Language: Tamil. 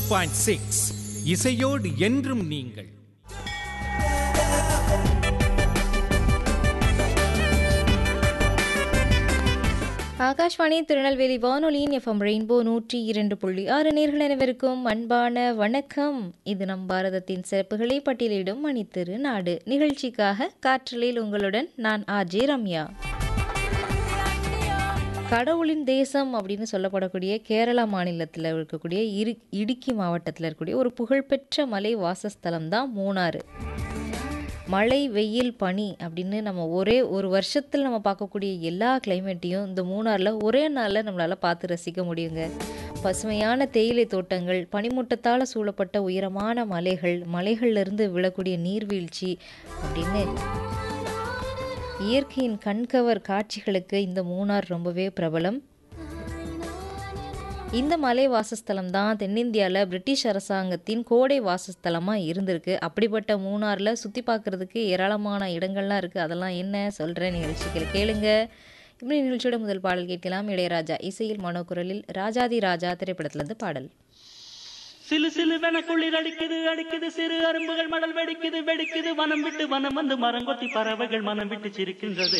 பாயிண்ட் சிக்ஸ் இசையோடு என்றும் நீங்கள் ஆகாஷ்வாணி திருநெல்வேலி வானொலியின் எஃப்எம் ரெயின்போ நூற்றி இரண்டு புள்ளி ஆறு நேர்கள் அனைவருக்கும் அன்பான வணக்கம் இது நம் பாரதத்தின் சிறப்புகளை பட்டியலிடும் மணித்திரு நாடு நிகழ்ச்சிக்காக காற்றலில் உங்களுடன் நான் ஆஜே ரம்யா கடவுளின் தேசம் அப்படின்னு சொல்லப்படக்கூடிய கேரளா மாநிலத்தில் இருக்கக்கூடிய இரு இடுக்கி மாவட்டத்தில் இருக்கக்கூடிய ஒரு புகழ்பெற்ற மலை வாசஸ்தலம் தான் மூணாறு மழை வெயில் பனி அப்படின்னு நம்ம ஒரே ஒரு வருஷத்தில் நம்ம பார்க்கக்கூடிய எல்லா கிளைமேட்டையும் இந்த மூணாரில் ஒரே நாளில் நம்மளால் பார்த்து ரசிக்க முடியுங்க பசுமையான தேயிலை தோட்டங்கள் பனிமூட்டத்தால் சூழப்பட்ட உயரமான மலைகள் மலைகள்லேருந்து விழக்கூடிய நீர்வீழ்ச்சி அப்படின்னு இயற்கையின் கண்கவர் காட்சிகளுக்கு இந்த மூணார் ரொம்பவே பிரபலம் இந்த மலை வாசஸ்தலம் தான் தென்னிந்தியாவில் பிரிட்டிஷ் அரசாங்கத்தின் கோடை வாசஸ்தலமாக இருந்திருக்கு அப்படிப்பட்ட மூணாரில் சுற்றி பார்க்குறதுக்கு ஏராளமான இடங்கள்லாம் இருக்குது அதெல்லாம் என்ன சொல்கிறேன் நிகழ்ச்சிகள் கேளுங்க இப்படி நிகழ்ச்சியோட முதல் பாடல் கேட்கலாம் இளையராஜா இசையில் மனோகுரலில் ராஜாதி ராஜா திரைப்படத்துலேருந்து பாடல் சிலு சிலுவென குளிர் அடிக்குது அடிக்குது சிறு அரும்புகள் மடல் வெடிக்குது வெடிக்குது வனம் விட்டு வனம் வந்து மரங்கொத்தி பறவைகள் மனம் விட்டு சிரிக்கின்றது